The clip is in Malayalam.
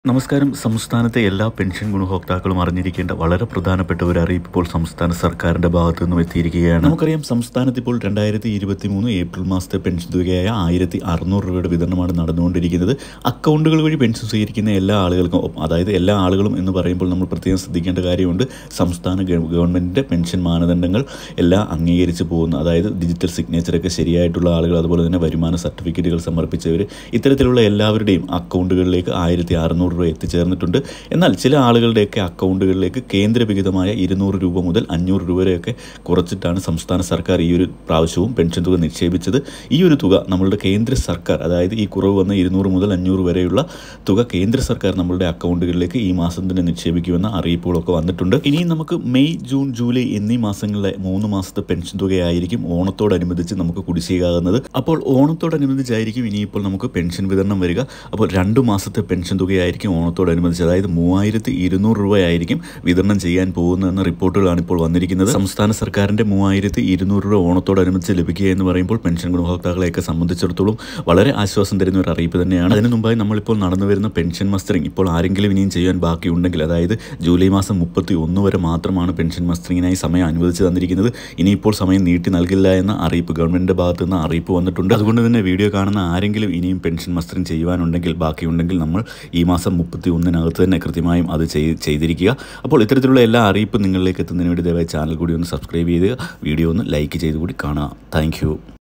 നമസ്കാരം സംസ്ഥാനത്തെ എല്ലാ പെൻഷൻ ഗുണഭോക്താക്കളും അറിഞ്ഞിരിക്കേണ്ട വളരെ പ്രധാനപ്പെട്ട ഒരു അറിയിപ്പ് ഇപ്പോൾ സംസ്ഥാന സർക്കാരിന്റെ ഭാഗത്തു നിന്നും എത്തിയിരിക്കുകയാണ് നമുക്കറിയാം സംസ്ഥാനത്ത് ഇപ്പോൾ രണ്ടായിരത്തി ഇരുപത്തി മൂന്ന് ഏപ്രിൽ മാസത്തെ പെൻഷൻ തുകയായ ആയിരത്തി അറുന്നൂറ് രൂപയുടെ വിതരണമാണ് നടന്നുകൊണ്ടിരിക്കുന്നത് അക്കൗണ്ടുകൾ വഴി പെൻഷൻ സ്വീകരിക്കുന്ന എല്ലാ ആളുകൾക്കും ഒപ്പം അതായത് എല്ലാ ആളുകളും എന്ന് പറയുമ്പോൾ നമ്മൾ പ്രത്യേകം ശ്രദ്ധിക്കേണ്ട കാര്യമുണ്ട് സംസ്ഥാന ഗവ- ഗവൺമെന്റിന്റെ പെൻഷൻ മാനദണ്ഡങ്ങൾ എല്ലാം അംഗീകരിച്ച് പോകുന്നു അതായത് ഡിജിറ്റൽ സിഗ്നേച്ചറൊക്കെ ശരിയായിട്ടുള്ള ആളുകൾ അതുപോലെ തന്നെ വരുമാന സർട്ടിഫിക്കറ്റുകൾ സമർപ്പിച്ചവർ ഇത്തരത്തിലുള്ള എല്ലാവരുടെയും അക്കൗണ്ടുകളിലേക്ക് ആയിരത്തി അറുന്നൂറ് രൂപ എത്തിച്ചേർന്നിട്ടുണ്ട് എന്നാൽ ചില ആളുകളുടെയൊക്കെ അക്കൗണ്ടുകളിലേക്ക് കേന്ദ്ര വിഹിതമായ ഇരുന്നൂറ് രൂപ മുതൽ അഞ്ഞൂറ് രൂപ വരെയൊക്കെ കുറച്ചിട്ടാണ് സംസ്ഥാന സർക്കാർ ഈ ഒരു പ്രാവശ്യവും പെൻഷൻ തുക നിക്ഷേപിച്ചത് ഈ ഒരു തുക നമ്മളുടെ കേന്ദ്ര സർക്കാർ അതായത് ഈ കുറവ് വന്ന ഇരുന്നൂറ് മുതൽ അഞ്ഞൂറ് വരെയുള്ള തുക കേന്ദ്ര സർക്കാർ നമ്മളുടെ അക്കൗണ്ടുകളിലേക്ക് ഈ മാസം തന്നെ നിക്ഷേപിക്കുമെന്ന അറിയിപ്പുകളൊക്കെ വന്നിട്ടുണ്ട് ഇനിയും നമുക്ക് മെയ് ജൂൺ ജൂലൈ എന്നീ മാസങ്ങളിലെ മൂന്ന് മാസത്തെ പെൻഷൻ തുകയായിരിക്കും ഓണത്തോടനുബന്ധിച്ച് നമുക്ക് കുടിശ്ശികയാകുന്നത് അപ്പോൾ ഓണത്തോടനുബന്ധിച്ചായിരിക്കും ഇനിയിപ്പോൾ നമുക്ക് പെൻഷൻ വിതരണം വരിക അപ്പോൾ രണ്ട് മാസത്തെ പെൻഷൻ തുകയായിരിക്കും ഓണത്തോടനുബന്ധിച്ച് അതായത് മൂവായിരത്തി ഇരുന്നൂറ് രൂപയായിരിക്കും വിതരണം ചെയ്യാൻ പോകുന്നതെന്ന റിപ്പോർട്ടുകളാണ് ഇപ്പോൾ വന്നിരിക്കുന്നത് സംസ്ഥാന സർക്കാരിൻ്റെ മൂവായിരത്തി ഇരുന്നൂറ് രൂപ ഓണത്തോടനുബന്ധിച്ച് ലഭിക്കുക എന്ന് പറയുമ്പോൾ പെൻഷൻ ഗുണഭോക്താക്കളെയൊക്കെ സംബന്ധിച്ചിടത്തോളം വളരെ ആശ്വാസം തരുന്ന ഒരു അറിയിപ്പ് തന്നെയാണ് അതിന് മുമ്പായി നമ്മളിപ്പോൾ നടന്നു വരുന്ന പെൻഷൻ മസ്റ്ററിംഗ് ഇപ്പോൾ ആരെങ്കിലും ഇനിയും ചെയ്യാൻ ബാക്കിയുണ്ടെങ്കിൽ അതായത് ജൂലൈ മാസം മുപ്പത്തി ഒന്ന് വരെ മാത്രമാണ് പെൻഷൻ മസ്റ്ററിങ്ങിനായി സമയം അനുവദിച്ച് തന്നിരിക്കുന്നത് ഇനിയിപ്പോൾ സമയം നീട്ടി നൽകില്ല എന്ന അറിയിപ്പ് ഗവൺമെന്റിന്റെ ഭാഗത്ത് നിന്ന് അറിയിപ്പ് വന്നിട്ടുണ്ട് അതുകൊണ്ട് തന്നെ വീഡിയോ കാണുന്ന ആരെങ്കിലും ഇനിയും പെൻഷൻ മസ്റ്ററിംഗ് ചെയ്യുവാനുണ്ടെങ്കിൽ ബാക്കിയുണ്ടെങ്കിൽ നമ്മൾ ഈ മാസം മുപ്പത്തി ഒന്നിനകത്ത് തന്നെ കൃത്യമായും അത് ചെയ്- ചെയ്തിരിക്കുക അപ്പോൾ ഇത്തരത്തിലുള്ള എല്ലാ അറിയിപ്പും നിങ്ങളിലേക്ക് എത്തുന്നതിന് വേണ്ടി ദയവായി ചാനൽ കൂടി ഒന്ന് സബ്സ്ക്രൈബ് ചെയ്ത് വീഡിയോ ഒന്ന് ലൈക്ക് ചെയ്ത് കൂടി കാണുക താങ്ക്